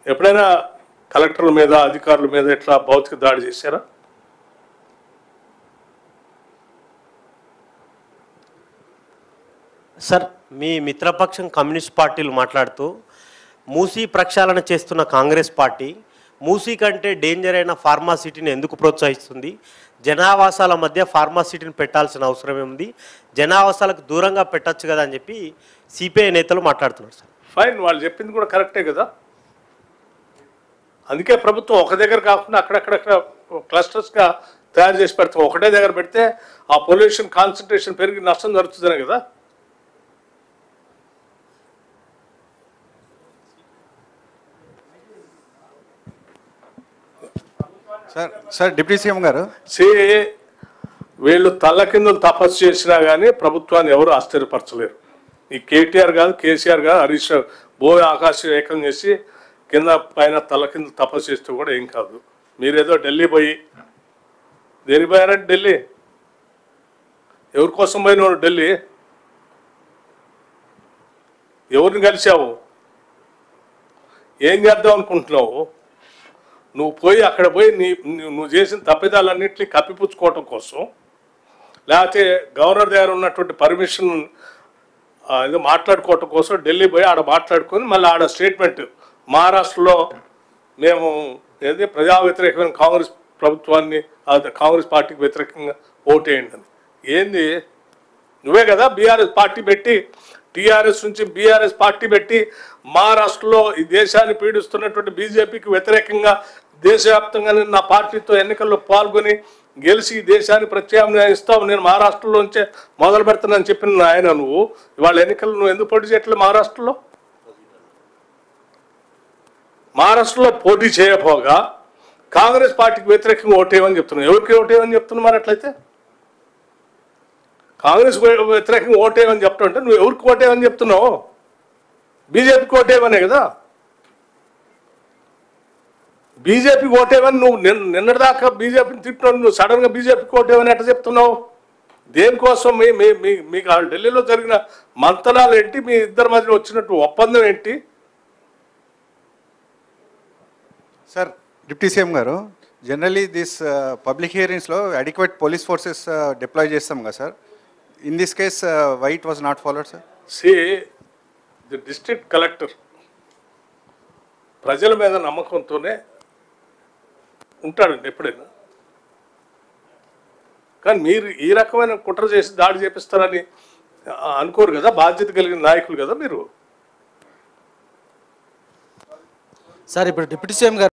ఎప్పుడైనా కలెక్టర్ల మీద అధికారుల మీద ఇట్లా భౌతిక దాడి చేశారా సార్ మీ మిత్రపక్షం కమ్యూనిస్ట్ పార్టీలు మాట్లాడుతూ మూసీ ప్రక్షాళన చేస్తున్న కాంగ్రెస్ పార్టీ మూసీ కంటే డేంజర్ అయిన ఫార్మా సిటీని ఎందుకు ప్రోత్సహిస్తుంది జనావాసాల మధ్య ఫార్మా సిటీని పెట్టాల్సిన అవసరం ఏముంది జనావాసాలకు దూరంగా పెట్టచ్చు కదా అని చెప్పి సిపిఐ నేతలు మాట్లాడుతున్నారు సార్ ఫైన్ వాళ్ళు చెప్పింది కూడా కరెక్టే కదా అందుకే ప్రభుత్వం ఒక దగ్గర కాకుండా అక్కడక్కడక్కడ క్లస్టర్స్గా తయారు చేసి పెడతాం ఒకటే దగ్గర పెడితే ఆ పొల్యూషన్ కాన్సన్ట్రేషన్ పెరిగి నష్టం జరుగుతుందనే కదా సార్ సార్ డిప్యూటీ సీఎం గారు సే వీళ్ళు తల్ల కిందలు తపస్సు చేసినా కానీ ప్రభుత్వాన్ని ఎవరు ఆశ్చర్యపరచలేరు ఈ కేటీఆర్ కాదు కేసీఆర్ కాదు హరీష్ రావు భూ ఆకాశం ఏకం చేసి కింద పైన తల్ల కింద తపస్సు చేస్తే కూడా ఏం కాదు మీరేదో ఢిల్లీ పోయి దేనికి పోయారంటే ఢిల్లీ ఎవరి కోసం పోయినవాడు ఢిల్లీ ఎవరిని కలిసావు ఏం చేద్దాం అనుకుంటున్నావు నువ్వు పోయి అక్కడ పోయి నీ నీ- నువ్వు చేసిన తప్పిదాలన్నింటినీ కప్పిపుచ్చుకోవటం కోసం లేకపోతే గవర్నర్ దగ్గర ఉన్నటువంటి పర్మిషన్ ఏదో మాట్లాడుకోవటం కోసం ఢిల్లీ పోయి ఆడ మాట్లాడుకొని మళ్ళీ ఆడ స్టేట్మెంట్ మహారాష్ట్రలో మేము ఏది ప్రజా వ్యతిరేకమైన కాంగ్రెస్ ప్రభుత్వాన్ని అదే కాంగ్రెస్ పార్టీకి వ్యతిరేకంగా ఓటేయండి అని ఏంది నువ్వే కదా బీఆర్ఎస్ పార్టీ పెట్టి టీఆర్ఎస్ నుంచి బీఆర్ఎస్ పార్టీ పెట్టి మహారాష్ట్రలో ఈ దేశాన్ని పీడిస్తున్నటువంటి బీజేపీకి వ్యతిరేకంగా దేశవ్యాప్తంగా నేను నా పార్టీతో ఎన్నికల్లో పాల్గొని గెలిచి ఈ దేశాన్ని ప్రత్యామ్నాయం ఇస్తావు నేను మహారాష్ట్రలోంచే మొదలు పెడతానని చెప్పిన ఆయన నువ్వు ఇవాళ ఎన్నికలు నువ్వు ఎందుకు పోటీ చేయట్లేదు మహారాష్ట్రలో మహారాష్ట్రలో పోటీ చేయకపోగా కాంగ్రెస్ పార్టీకి వ్యతిరేకంగా ఓటేయమని చెప్తున్నావు ఎవరికి ఓటేయమని చెప్తున్నావు మరి అట్లయితే కాంగ్రెస్ వ్యతిరేకంగా ఓటేయమని చెప్తుంటే నువ్వు ఎవరికి ఓటేయమని చెప్తున్నావు బీజేపీకి ఓటేయమనే కదా బీజేపీకి ఓటేయమని నువ్వు నిన్న నిన్నటిదాకా బీజేపీని తిట్టినావు నువ్వు సడన్గా బీజేపీకి ఓటేయమని ఎట్లా చెప్తున్నావు దేనికోసం మీ మీ మీ- మీకు ఆ ఢిల్లీలో జరిగిన మంతనాలు ఏంటి మీ ఇద్దరి మధ్యలో వచ్చినట్టు ఒప్పందం ఏంటి సార్ డిప్యూటీ సీఎం గారు జనరలీ దిస్ పబ్లిక్ హియరింగ్స్లో అడిక్వేట్ పోలీస్ ఫోర్సెస్ డిప్లాయ్ చేస్తాం కదా sir in this case white was not followed sir see the district collector ప్రజల మీద నమ్మకంతోనే ఉంటాడండి ఎప్పుడైనా కానీ మీరు ఈ రకమైన కుట్ర చేసి దాడి చేపిస్తారని ఆ, అనుకోరు కదా బాధ్యత కలిగిన నాయకులు కదా మీరు సార్ ఇప్పుడు డిప్యూటీ సీఎం గారు